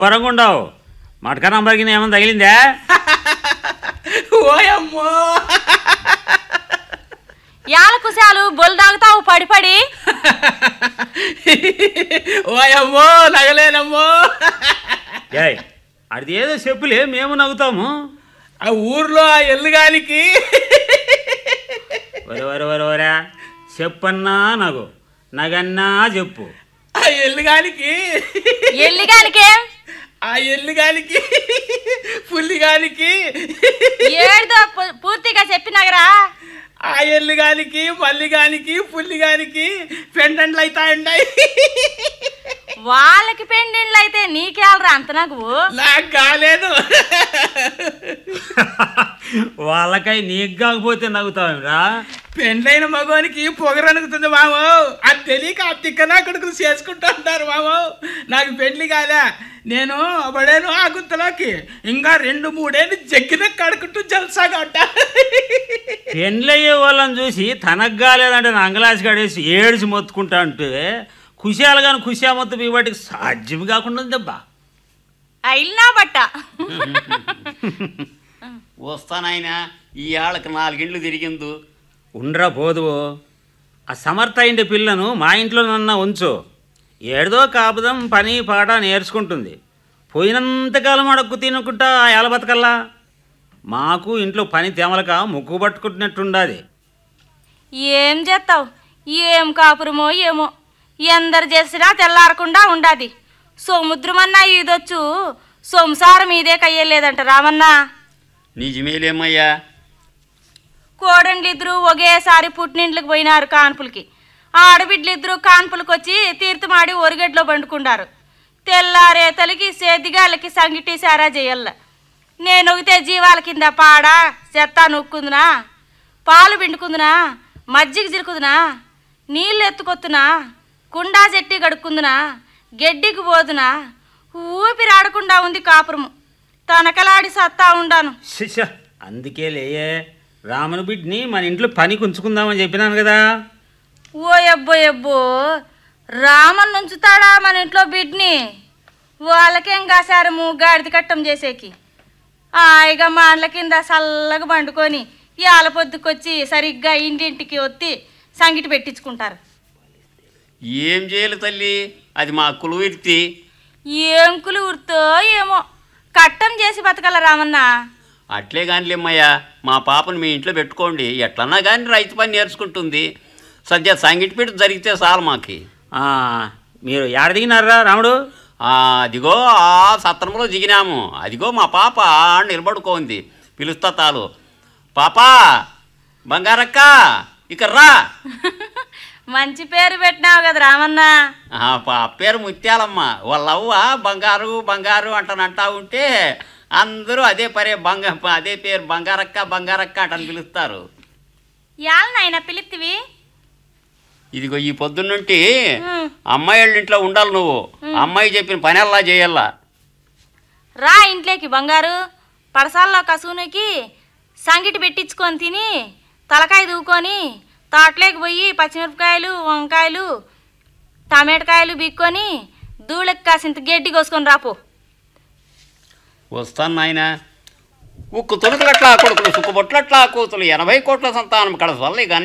పరంగా ఉండవు మటకా నంబర్కి ఏమైనా తగిలిందా ఓయమ్మో యాల కుశాలు బొల్ తాగుతావు పడి పడి ఓయమ్మో నగలేనమ్మో ఏయ్ అది ఏదో చెప్పులే మేము నవ్వుతాము ఆ ఊర్లో ఆ ఎల్లుగానికి ఒరే ఒరే ఒరే ఒరే చెప్పన్నా నగు నగన్నా చెప్పు ఆ ఎల్లుగానికి ఎల్లిగానికే ఆ ఎల్లుగానికి పుల్లిగానికి ఏడుదో పు- పూర్తిగా చెప్పినగరా ఆ ఎల్లుగానికి మల్లిగానికి పుల్లిగానికి పెండెంట్లు అవుతాయండాయి వాళ్ళకి పెండిండ్లు అయితే నీకేళ్ళరా అంత నాకు నాకు కాలేదు వాళ్ళకై నీకు కాకపోతే నవ్వుతావురా పెండ్లైన మగవానికి పొగరనుకుతుంది మామ అది తెలియక ఆ తిక్కనా కొడుకులు చేసుకుంటూ ఉంటారు మామ నాకు పెండ్లి కాలే నేను పడాను ఆ గుంతలోకి ఇంకా రెండు మూడేళ్ళు జగ్గిన కడుకుంటూ జల్సాగా ఉంటా పెండ్లయ్యే వాళ్ళని చూసి తనకు కాలేదంటే నంగలాసి గడేసి ఏడిసి మొత్తుకుంటా అంటే ఖుషియాలు కానీ ఖుషియా మొత్తం మీ వాటికి సాధ్యం కాకుండా దెబ్బా అయినా బట్ట వస్తానాయనా ఈ ఆళ్ళకి నాలుగిండ్లు తిరిగిందు ఉండ్రా పోదువు ఆ సమర్థ ఇంటి పిల్లను మా ఇంట్లో నన్న ఉంచు ఏడుదో కాపుదం పని పాట నేర్చుకుంటుంది పోయినంతకాలం అడక్కు తినుకుంటా ఎలా బతకల్లా మాకు ఇంట్లో పని తెమలక ముక్కు పట్టుకుంటున్నట్టుండాది ఏం చేస్తావు ఏం కాపురమో ఏమో ఎందరు చేసినా తెల్లారకుండా ఉండాది సముద్రమన్నా ఈదొచ్చు సొంసారం ఇదే కయ్యలేదంట రామన్నా నిజమేలేమయ్యా కోడండ్లిద్దరూ ఒకేసారి పుట్టినింట్లకు పోయినారు కాన్పులకి ఆడబిడ్డలిద్దరూ కాన్పులకు వచ్చి తీర్థమాడి ఒరిగడ్లో పండుకున్నారు తెల్లారే తలికి సేదిగాళ్ళకి సంగిటి సారా చేయల్ల నేను ఒగితే జీవాల కింద పాడ చెత్త నొక్కుందునా పాలు పిండుకుందునా మజ్జిగ చిలుకుదునా నీళ్ళు ఎత్తుకొత్తునా కుండా చెట్టి కడుక్కుందునా గెడ్డికి పోదునా ఊపిరాడకుండా ఉంది కాపురము తనకలాడి సత్తా ఉండాను శిష అందుకే లేయే రాముని బిడ్డని మన ఇంట్లో పనికి ఉంచుకుందామని చెప్పినాను కదా ఓయబ్బో ఎబ్బో రామన్ ఉంచుతాడా మన ఇంట్లో బిడ్ని వాళ్ళకేం కాసారము గాడిద కట్టం చేసేకి హాయిగా మాండ్ల కింద చల్లగా పండుకొని ఇవాళ పొద్దుకొచ్చి సరిగ్గా ఇంటింటికి వచ్చి సంగిటి పెట్టించుకుంటారు ఏం చేయాలి తల్లి అది మా కులువిర్తి ఏం కులువురుతో ఏమో కట్టం చేసి బతకల రామన్న అట్లే కానిలేమ్మయ్యా మా పాపను మీ ఇంట్లో పెట్టుకోండి ఎట్లన్నా కానీ రైతు పని నేర్చుకుంటుంది సద్య సంగిటి పెట్టి జరిగితే చాలు మాకి ఆ, మీరు ఏడ దిగినారా రాముడు ఆ, అదిగో ఆ సత్రంలో దిగినాము అదిగో మా పాప ఆడ నిలబడుకోంది పిలుస్తా తాలు పాపా బంగారక్క ఇక రా మంచి పేరు పెట్టినావు కదా రామన్న ఆ, పాప పేరు ముత్యాలమ్మ వాళ్ళ అవ్వ బంగారు బంగారు అంటనంటా ఉంటే అందరూ అదే పరే బంగ అదే పేరు బంగారక్క బంగారక్క అంటని పిలుస్తారు యాళ్ళ నాయన పిలిత్తివి ఇదిగో ఈ పొద్దున్నుంటి ఉమ్. అమ్మాయి వాళ్ళ ఇంట్లో ఉండాలి నువ్వు అమ్మాయి చెప్పిన పని అలా చేయాలా రా ఇంట్లోకి బంగారు పడసాల్లో కసువునికి సంగిటి పెట్టించుకొని తిని తలకాయ దూకొని తోటలోకి పోయి పచ్చిమిరపకాయలు వంకాయలు టమాటకాయలు బిక్కొని దూళకి కాసింత గడ్డి కోసుకొని రాపో వస్తాను నాయన ఉక్కు తొలుకులట్లా కొడుకులు సుక్కుబొట్లట్లా కూతులు ఎనభై కోట్ల సంతానం కడ వల్ల ఇక